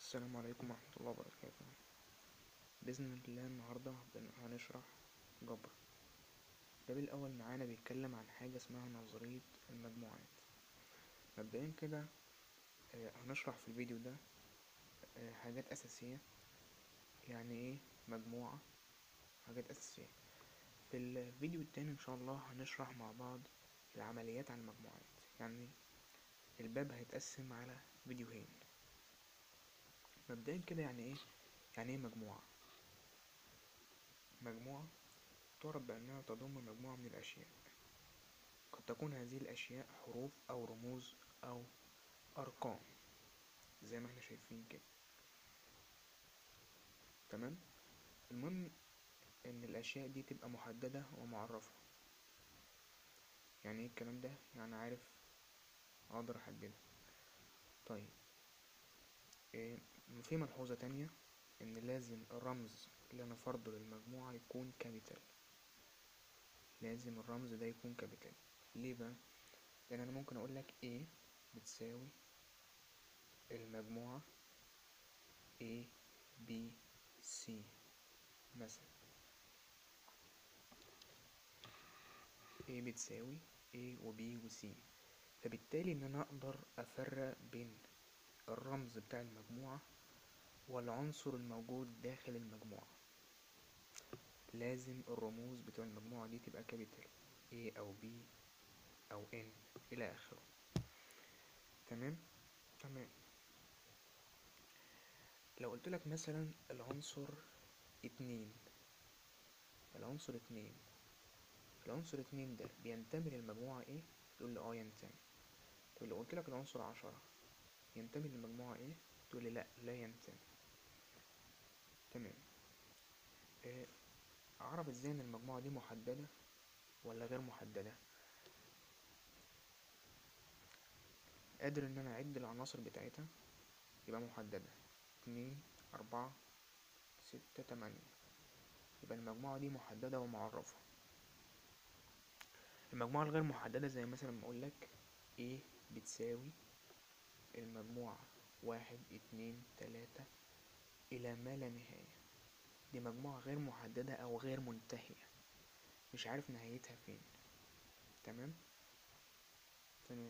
السلام عليكم ورحمة الله وبركاته بإذن الله النهاردة بن- هنشرح جبر الباب الأول معانا بيتكلم عن حاجة اسمها نظرية المجموعات مبدئيا كده آه، هنشرح في الفيديو ده آه، حاجات أساسية يعني ايه مجموعة حاجات أساسية في الفيديو التاني إن شاء الله هنشرح مع بعض العمليات عن المجموعات يعني الباب هيتقسم على فيديوهين مبدئيا كده يعني ايه يعني ايه مجموعة مجموعة تعرف بأنها تضم مجموعة من الأشياء قد تكون هذه الأشياء حروف أو رموز أو أرقام زي ما احنا شايفين كده تمام المهم إن الأشياء دي تبقى محددة ومعرفة يعني ايه الكلام ده يعني عارف أقدر أحددها طيب إيه في ملحوظة تانية إن لازم الرمز اللي أنا فرضه للمجموعة يكون كابيتال لازم الرمز ده يكون كابيتال ليه بقى؟ لأن أنا ممكن أقول لك A بتساوي المجموعة A B C مثلا A بتساوي A و B و C فبالتالي إن أنا أقدر أفرق بين الرمز بتاع المجموعة والعنصر الموجود داخل المجموعة لازم الرموز بتوع المجموعة دي تبقى كابيتال A أو B أو N إلى آخره تمام تمام لو قلت لك مثلا العنصر اتنين العنصر اتنين العنصر اتنين ده بينتمي للمجموعة ايه تقول لي اه ينتمي طب لو قلت لك العنصر عشرة ينتمي للمجموعة ايه تقول لي لا لا ينتمي تمام آه، اعرف ازاي ان المجموعة دي محددة ولا غير محددة قادر ان انا اعد العناصر بتاعتها يبقى محددة اتنين اربعة ستة تمانية يبقى المجموعة دي محددة ومعرفة المجموعة الغير محددة زي مثلا ما اقولك A بتساوي المجموعة واحد اتنين تلاتة إلى ما لا نهاية دي مجموعة غير محددة أو غير منتهية مش عارف نهايتها فين تمام تمام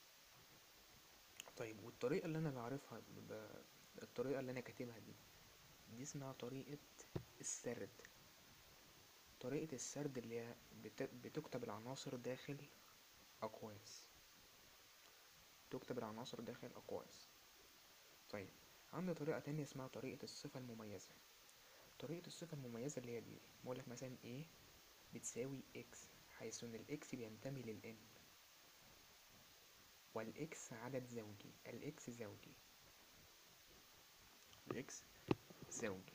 طيب والطريقة اللي أنا بعرفها ب... الطريقة اللي أنا كاتبها دي دي اسمها طريقة السرد طريقة السرد اللي هي بت... بتكتب العناصر داخل أقواس تكتب العناصر داخل أقواس طيب عندي طريقة تانية اسمها طريقة الصفة المميزة طريقة الصفة المميزة اللي هي دي بقولك مثلا A بتساوي X حيث إن الإكس بينتمي للإن والإكس عدد زوجي الإكس زوجي الإكس زوجي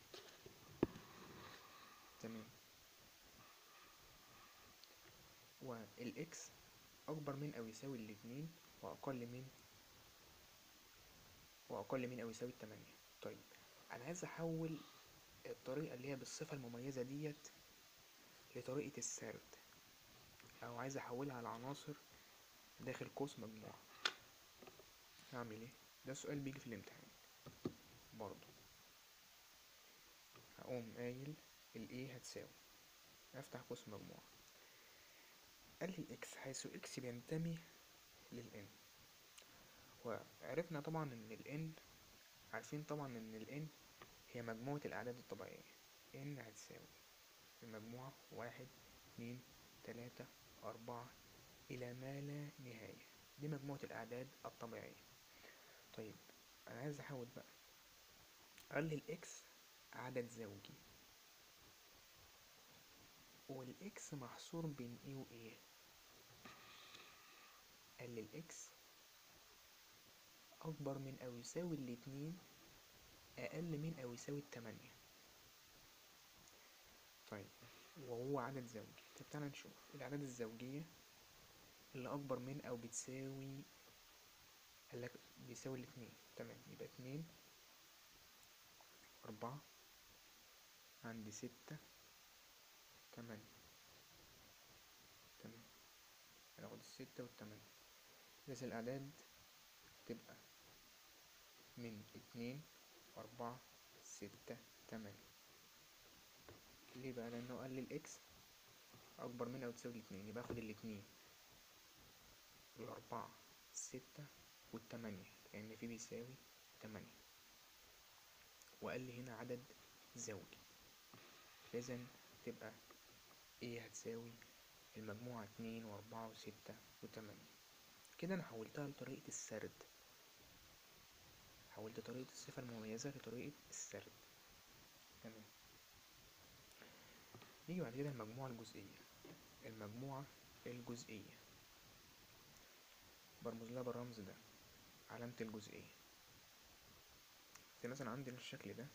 تمام والإكس أكبر من أو يساوي الاتنين وأقل من وأقل من أو يساوي التمانية طيب أنا عايز أحول الطريقة اللي هي بالصفة المميزة ديت لطريقة السرد أو عايز أحولها على عناصر داخل قوس مجموعة هعمل إيه؟ ده سؤال بيجي في الامتحان برضه هقوم قايل ال A هتساوي أفتح قوس مجموعة قال لي الإكس حيث إكس بينتمي للإن وعرفنا طبعا إن الإن عارفين طبعا إن الإن هي مجموعة الأعداد الطبيعية إن هتساوي المجموعة واحد اتنين تلاتة أربعة إلى ما لا نهاية دي مجموعة الأعداد الطبيعية طيب أنا عايز أحول بقى قال لي الإكس عدد زوجي والإكس محصور بين إيه وإيه قال لي الإكس أكبر من أو يساوي الاتنين أقل من أو يساوي التمانية طيب وهو عدد زوجي طب تعالى نشوف الأعداد الزوجية اللي أكبر من أو بتساوي قالك بيساوي الاتنين تمام يبقى اتنين أربعة عندي ستة تمانية تمام هناخد الستة والتمانية بس الأعداد تبقى من اتنين أربعة ستة تمانية ليه بقى لأنه قال لي الإكس أكبر من أو تساوي الاتنين يبقى آخد الاتنين الأربعة الستة والتمانية لأن في بيساوي تمانية وقال لي هنا عدد زوجي لازم تبقى ايه هتساوي المجموعة اتنين وأربعة وستة وتمانية كده أنا حولتها لطريقة السرد حولت طريقة الصفة المميزة لطريقة السرد تمام نيجي بعد كده المجموعة الجزئية المجموعة الجزئية برمز لها بالرمز ده علامة الجزئية زي مثلا عندنا الشكل ده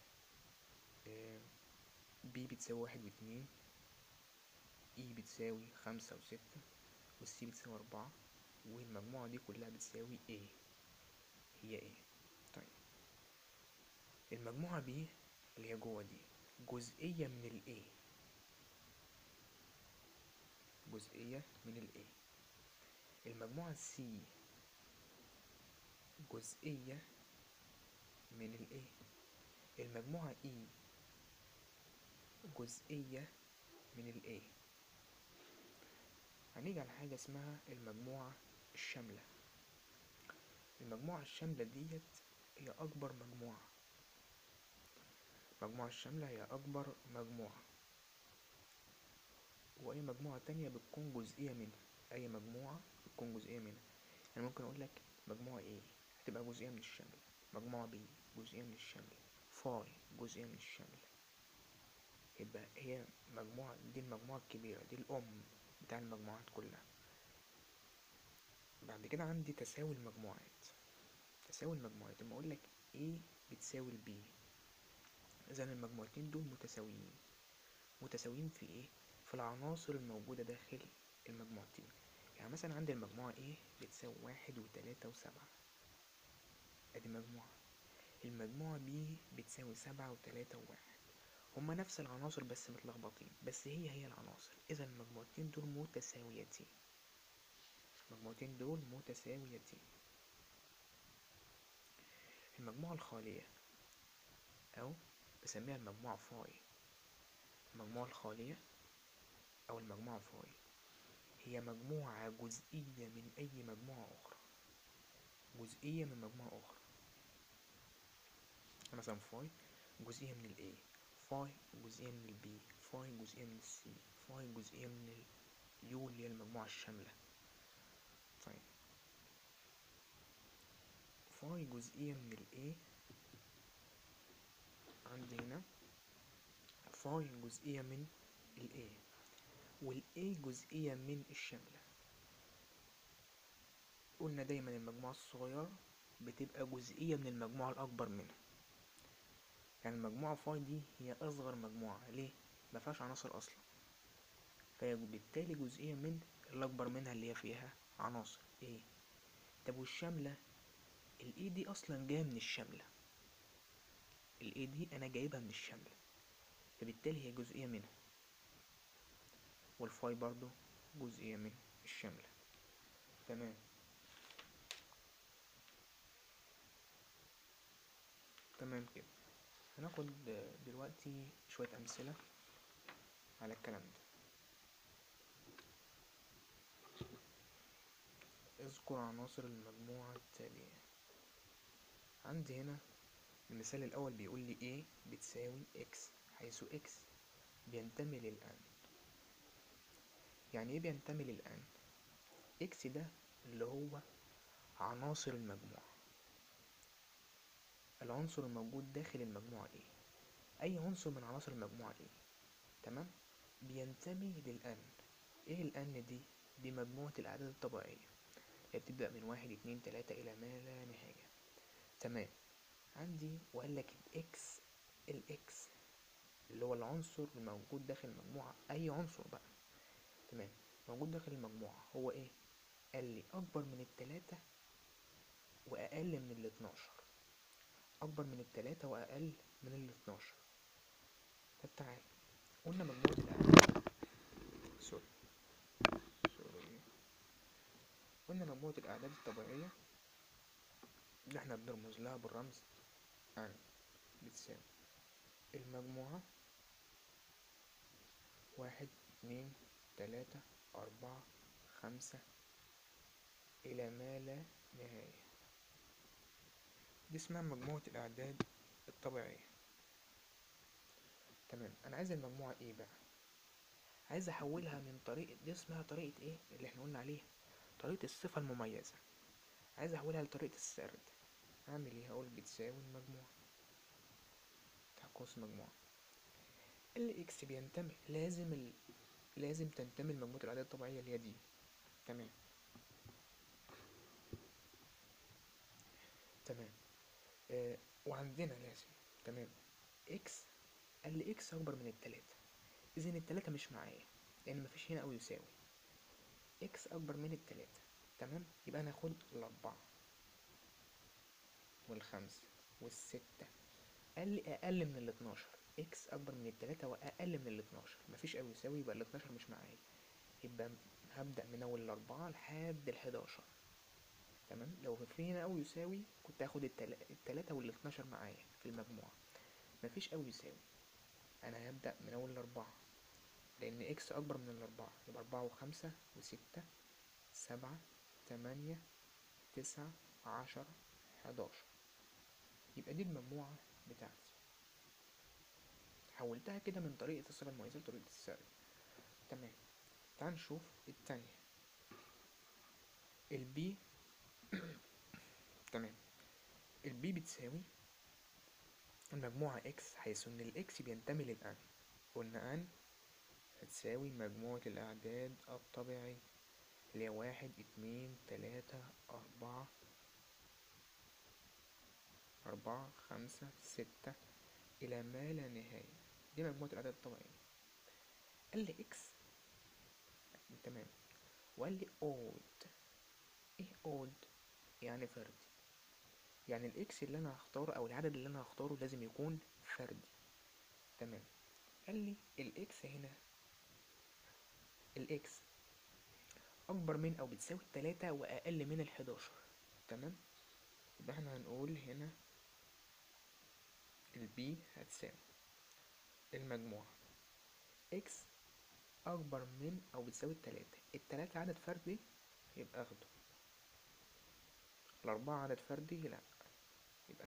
بي بتساوي واحد واتنين اي بتساوي خمسة وستة والسي بتساوي أربعة والمجموعة دي كلها بتساوي ايه هي ايه طيب المجموعة بي اللي هي جوه دي جزئية من الايه جزئية من الايه المجموعة سي جزئية من الايه المجموعة اي جزئية من الايه هنيجي على حاجة اسمها المجموعة الشاملة المجموعة الشاملة ديت هي أكبر مجموعة المجموعة الشاملة هي أكبر مجموعة وأي مجموعة تانية بتكون جزئية منها أي مجموعة بتكون جزئية منها يعني ممكن أقولك مجموعة A هتبقى جزئية من الشاملة مجموعة B جزئية من الشاملة فاي جزئية من الشاملة يبقى هي مجموعة دي المجموعة الكبيرة دي الأم بتاع المجموعات كلها بعد كده عندي تساوي المجموعات تساوي المجموعات لما أقولك A بتساوي ال B إذا المجموعتين دول متساويين متساويين في إيه؟ في العناصر الموجودة داخل المجموعتين يعني مثلا عندي المجموعة A بتساوي واحد وتلاتة وسبعة أدي مجموعة المجموعة B بتساوي سبعة وتلاتة وواحد هما نفس العناصر بس متلخبطين بس هي هي العناصر إذا المجموعتين دول متساويتين المجموعتين دول متساويتين المجموعة الخالية أو بسميها المجموعة فاي المجموعة الخالية أو المجموعة فاي هي مجموعة جزئية من أي مجموعة أخرى جزئية من مجموعة أخرى مثلا فاي جزئية من ال A فاي جزئية من ال B فاي جزئية من ال C فاي جزئية من ال U اللي هي المجموعة الشاملة طيب فاي جزئية من ال A عندي هنا فاي جزئية من ال A وال A جزئية من الشاملة قلنا دايما المجموعة الصغيرة بتبقى جزئية من المجموعة الأكبر منها يعني المجموعة فاي دي هي أصغر مجموعة ليه؟ مفيهاش عناصر أصلا فهي بالتالي جزئية من الأكبر منها اللي هي فيها عناصر ايه؟ طب والشاملة الاي دي أصلا جاية من الشاملة الاي دي أنا جايبها من الشاملة فبالتالي هي جزئية منها والفاي برضو جزئية من الشاملة تمام تمام كده هناخد دلوقتي شوية أمثلة على الكلام ده اذكر عناصر المجموعة التالية عندي هنا المثال الأول بيقول لي A بتساوي X حيث X بينتمي للآن يعني ايه بينتمي للآن X ده اللي هو عناصر المجموعة العنصر الموجود داخل المجموعة ايه أي عنصر من عناصر المجموعة ايه تمام بينتمي للآن ايه الآن دي دي مجموعة الأعداد الطبيعية اللي بتبدأ من واحد اتنين تلاتة إلى ما لا نهاية تمام عندي وقال لك الإكس الإكس اللي هو العنصر الموجود داخل المجموعة أي عنصر بقى تمام موجود داخل المجموعة هو إيه قال لي أكبر من التلاتة وأقل من الاتناشر أكبر من التلاتة وأقل من الاتناشر طب تعال قلنا مجموعة الأعداد سوري سوري قلنا مجموعة الأعداد الطبيعية اللي احنا بنرمز لها بالرمز ان بتساوي المجموعة واحد اتنين تلاتة أربعة خمسة إلى ما لا نهاية دي اسمها مجموعة الأعداد الطبيعية تمام أنا عايز المجموعة إيه بقى عايز أحولها من طريقة دي اسمها طريقة إيه اللي احنا قلنا عليها طريقة الصفة المميزة عايز أحولها لطريقة السرد أعمل إيه هقول بتساوي المجموعة بتاع قوس مجموعة ال إكس بينتمي لازم ال... لازم تنتمي لمجموعة الأعداد الطبيعية اللي هي دي تمام تمام آه وعندنا لازم تمام إكس قال لي إكس أكبر من التلاتة إذا التلاتة مش معايا لأن مفيش هنا أو يساوي إكس أكبر من التلاتة تمام يبقى أنا هاخد الأربعة والخمسة والستة قال لي أقل من الاتناشر إكس أكبر من التلاتة وأقل من الاتناشر مفيش أو يساوي يبقى الاتناشر مش معايا يبقى هبدأ من أول الأربعة لحد الحداشر تمام لو في هنا أو يساوي كنت هاخد التلا... التلاتة والاتناشر معايا في المجموعة مفيش أو يساوي أنا هبدأ من أول الأربعة لأن إكس أكبر من الأربعة يبقى أربعة وخمسة وستة سبعة تمانية تسعة عشرة حداشر يبقى دي المجموعة بتاعتي حولتها كده من طريقة الصفة المميزة لطريقة السرد تمام تعال نشوف التانية البي تمام البي بتساوي المجموعة اكس حيث ان الاكس بينتمي للان قلنا ان هتساوي مجموعة الأعداد الطبيعية اللي هي واحد اتنين تلاتة أربعة أربعة خمسة ستة إلى ما لا نهاية دي مجموعة الأعداد الطبيعية قال لي إكس تمام وقال لي أود إيه أود يعني فردي يعني الإكس اللي أنا هختاره أو العدد اللي أنا هختاره لازم يكون فردي تمام قال لي الإكس هنا الإكس أكبر من أو بتساوي التلاتة وأقل من الحداشر تمام يبقى احنا هنقول هنا البي هتساوي المجموعة اكس أكبر من أو بتساوي التلاتة التلاتة عدد فردي يبقى أخده الأربعة عدد فردي لأ